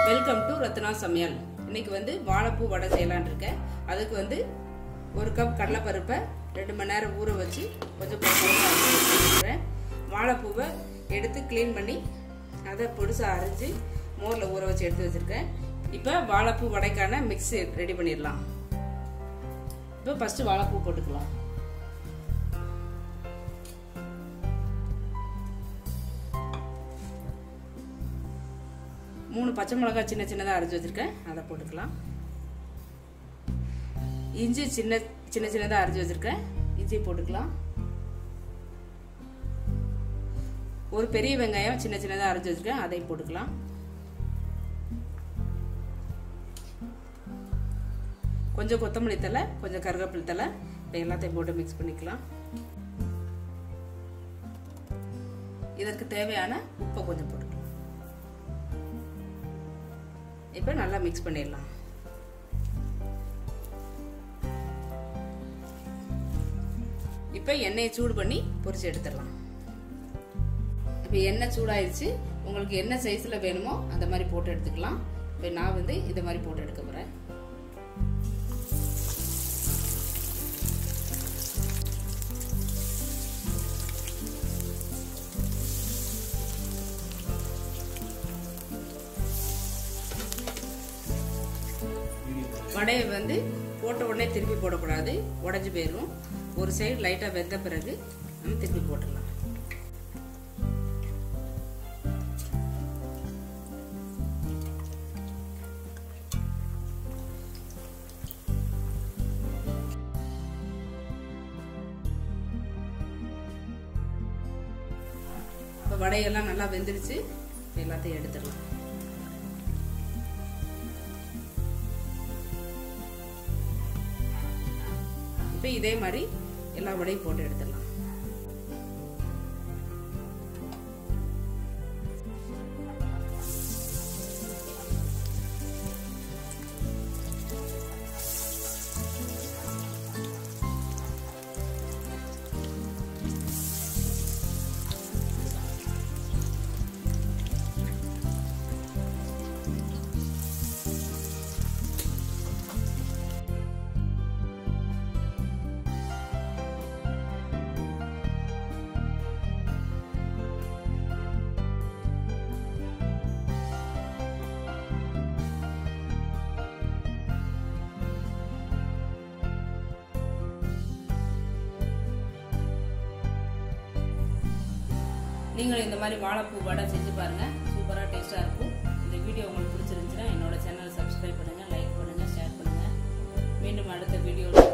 welcome to Ratna சமையல் இன்னைக்கு வந்து வாழைப்பூ வடை செய்யலான் இருக்கேன் அதுக்கு வந்து ஒரு கப் கடலைப்பருப்பை ரெண்டு மணி நேரம் ஊற வச்சு கொஞ்சம் வச்சுருக்கிறேன் வாழைப்பூவை எடுத்து க்ளீன் பண்ணி அதை பொடிசாக அரைஞ்சி மோரில் ஊற வச்சு எடுத்து வச்சுருக்கேன் இப்போ வாழைப்பூ வடைக்கான மிக்ஸ் ரெடி பண்ணிடலாம் இப்போ ஃபஸ்ட்டு வாழைப்பூ போட்டுக்கலாம் மூணு பச்சை மிளகாய் சின்ன சின்னதாக அரைச்சி வச்சுருக்கேன் அதை போட்டுக்கலாம் இஞ்சி சின்ன சின்ன சின்னதாக அரைச்சி வச்சுருக்கேன் இஞ்சி போட்டுக்கலாம் ஒரு பெரிய வெங்காயம் சின்ன சின்னதாக அரைச்சி வச்சுருக்கேன் அதையும் போட்டுக்கலாம் கொஞ்சம் கொத்தமல்லி தலை கொஞ்சம் கருவேப்பிலை தலை இப்போ எல்லாத்தையும் போட்டு மிக்ஸ் பண்ணிக்கலாம் இதற்கு தேவையான உப்பை கொஞ்சம் போட்டுக்கலாம் இப்போ நல்லா மிக்ஸ் பண்ணிடலாம் இப்போ எண்ணெயை சூடு பண்ணி பொரிச்சு எடுத்துடலாம் இப்போ எண்ணெய் சூடாயிருச்சு உங்களுக்கு என்ன சைஸில் வேணுமோ அந்த மாதிரி போட்டு எடுத்துக்கலாம் இப்போ நான் வந்து இந்த மாதிரி போட்டு எடுக்க போகிறேன் வடையை வந்து போட்ட உடனே திருப்பி போடக்கூடாது உடஞ்சி போயிடும் ஒரு சைடு லைட்டாக வெந்த பிறகு நம்ம திருப்பி போட்டுடலாம் இப்போ வடையெல்லாம் நல்லா வெந்துடுச்சு எல்லாத்தையும் எடுத்துடலாம் இப்போ இதே மாதிரி எல்லா வடையும் போட்டு எடுத்துடலாம் நீங்கள் இந்த மாதிரி வாழைப்பூ வடை செஞ்சு பாருங்கள் சூப்பராக டேஸ்ட்டாக இருக்கும் இந்த வீடியோ உங்களுக்கு பிடிச்சிருந்துச்சுன்னா என்னோட சேனலை சப்ஸ்கிரைப் பண்ணுங்கள் லைக் பண்ணுங்கள் ஷேர் பண்ணுங்கள் மீண்டும் அடுத்த வீடியோவில்